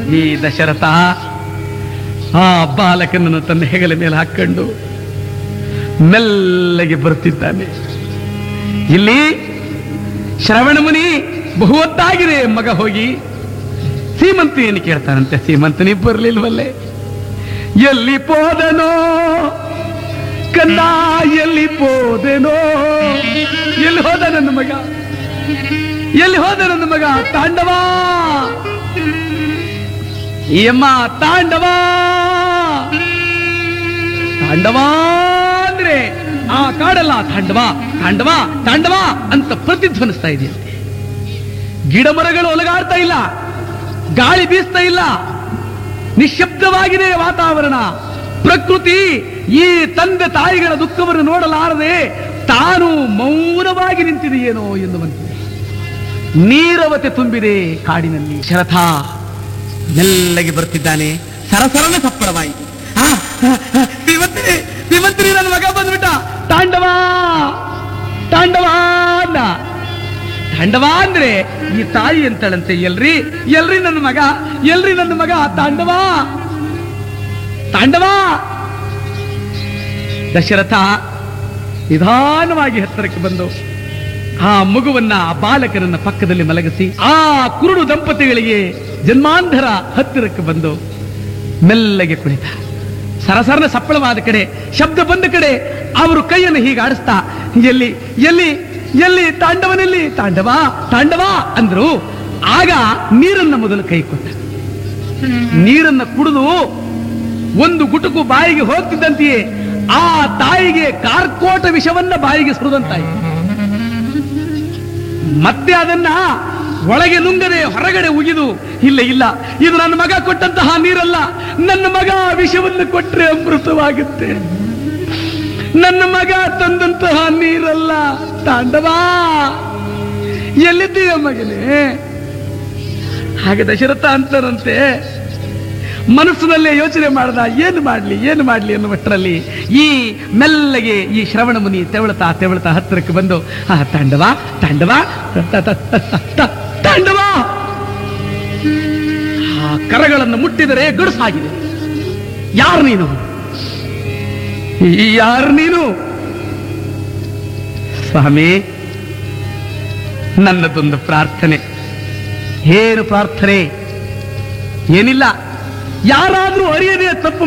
ಈ ದಶರಥ ಆ ಬಾಲಕನನ್ನು ತನ್ನ ಹೆಗಲ ಮೇಲೆ ಹಾಕೊಂಡು ಮೆಲ್ಲಗೆ ಬರುತ್ತಿದ್ದಾನೆ ಇಲ್ಲಿ ಶ್ರವಣ ಮುನಿ ಬಹುವತ್ತಾಗಿದೆ ಮಗ ಹೋಗಿ ಸೀಮಂತಿಯನ್ನು ಕೇಳ್ತಾನಂತೆ ಸೀಮಂತನಿ ಬರಲಿಲ್ವಲ್ಲೇ ಎಲ್ಲಿ ಪೋದನೋ ಕಂದ ಎಲ್ಲಿ ಪೋದೆನೋ ಎಲ್ಲಿ ಹೋದ ನನ್ನ ಮಗ ಎಲ್ಲಿ ಹೋದ ನನ್ನ ಮಗ ತಾಂಡವ ಈ ಅಮ್ಮ ತಾಂಡವ ತಾಂಡವ ಅಂದ್ರೆ ಆ ಕಾಡಲ್ಲ ತಾಂಡವ ತಾಂಡವ ತಾಂಡವ ಅಂತ ಪ್ರತಿಧ್ವನಿಸ್ತಾ ಇದೆಯಂತೆ ಗಿಡ ಮರಗಳು ಒಲಗಾಡ್ತಾ ಇಲ್ಲ ಗಾಳಿ ಬೀಸ್ತಾ ಇಲ್ಲ ನಿಶ್ಶಬ್ದವಾಗಿದೆ ವಾತಾವರಣ ಪ್ರಕೃತಿ ಈ ತಂದೆ ತಾಯಿಗಳ ದುಃಖವನ್ನು ನೋಡಲಾರದೆ ತಾನು ಮೌನವಾಗಿ ನಿಂತಿದೆಯೇನೋ ಎನ್ನುವಂತೆ ನೀರವತೆ ತುಂಬಿದೆ ಕಾಡಿನಲ್ಲಿ ಶರಥ ಮೆಲ್ಲಗೆ ಬರ್ತಿದ್ದಾನೆ ಸರಸರನ ಸಪ್ಪಳವಾಯಿತು ಆ, ಆ, ಆ, ಶ್ರೀಮಂತರಿ ಶ್ರೀಮಂತರಿ ನನ್ನ ಮಗ ಬಂದ್ಬಿಟ್ಟ ತಾಂಡವ ತಾಂಡವ ಅಂದ ತಾಂಡವ ಅಂದ್ರೆ ಈ ತಾಯಿ ಅಂತಳಂತೆ ಎಲ್ರಿ ಎಲ್ರಿ ನನ್ನ ಮಗ ಎಲ್ರಿ ನನ್ನ ಮಗ ತಾಂಡವ ತಾಂಡವ ದಶರಥ ನಿಧಾನವಾಗಿ ಹತ್ತಿರಕ್ಕೆ ಬಂದು ಆ ಮಗುವನ್ನ ಆ ಬಾಲಕನನ್ನ ಪಕ್ಕದಲ್ಲಿ ಮಲಗಿಸಿ ಆ ಕುರುಡು ದಂಪತಿಗಳಿಗೆ ಜನ್ಮಾಂಧರ ಹತ್ತಿರಕ್ಕೆ ಬಂದು ಮೆಲ್ಲಗೆ ಕುಳಿತ ಸರಸರನ ಸಪ್ಪಳವಾದ ಕಡೆ ಶಬ್ದ ಬಂದ ಕಡೆ ಅವರು ಕೈಯನ್ನು ಹೀಗೆ ಆಡಿಸ್ತಾ ಎಲ್ಲಿ ಎಲ್ಲಿ ಎಲ್ಲಿ ತಾಂಡವನಲ್ಲಿ ತಾಂಡವ ತಾಂಡವ ಅಂದ್ರು ಆಗ ನೀರನ್ನ ಮೊದಲು ಕೈ ಕೊಟ್ಟ ನೀರನ್ನ ಕುಡಿದು ಒಂದು ಗುಟುಕು ಬಾಯಿಗೆ ಹೋಗ್ತಿದ್ದಂತೆಯೇ ಆ ತಾಯಿಗೆ ಕಾರ್ಕೋಟ ವಿಷವನ್ನ ಬಾಯಿಗೆ ಸುರಿದಂತಾಯಿತು ಮತ್ತೆ ಅದನ್ನ ಒಳಗೆ ನುಂಗದೆ ಹೊರಗಡೆ ಉಗಿದು ಇಲ್ಲ ಇಲ್ಲ ಇದು ನನ್ನ ಮಗ ಕೊಟ್ಟಂತಹ ನೀರಲ್ಲ ನನ್ನ ಮಗ ವಿಷವನ್ನು ಕೊಟ್ರೆ ಅಮೃತವಾಗುತ್ತೆ ನನ್ನ ಮಗ ತಂದಂತಹ ನೀರಲ್ಲ ತಾಂಡವ ಎಲ್ಲಿದ್ದೀಯ ಮಗನೇ ಹಾಗೆ ದಶರಥ ಅಂತರಂತೆ ಮನಸ್ಸಿನಲ್ಲೇ ಯೋಚನೆ ಮಾಡ್ದ ಏನು ಮಾಡ್ಲಿ ಏನು ಮಾಡ್ಲಿ ಅನ್ನುವಷ್ಟರಲ್ಲಿ ಈ ಮೆಲ್ಲಗೆ ಈ ಶ್ರವಣ ಮುನಿ ತೆವಳತಾ ತೆವಳತಾ ಹತ್ತಿರಕ್ಕೆ ಬಂದು ಆ ತಾಂಡವ ತಾಂಡವ ತ- ತ- ತ- ತ- ತ- ತಾಂಡವ ಆ ಕರಗಳನ್ನು ಮುಟ್ಟಿದರೆ ಗಡುಸಾಗಿದೆ ಯಾರು ನೀನು ಯಾರು ನೀನು ಸ್ವಾಮಿ ನನ್ನದೊಂದು ಪ್ರಾರ್ಥನೆ ಏನು ಪ್ರಾರ್ಥನೆ ಏನಿಲ್ಲ ಯಾರಾದ್ರೂ ಅರಿಯದೆ ತಪ್ಪು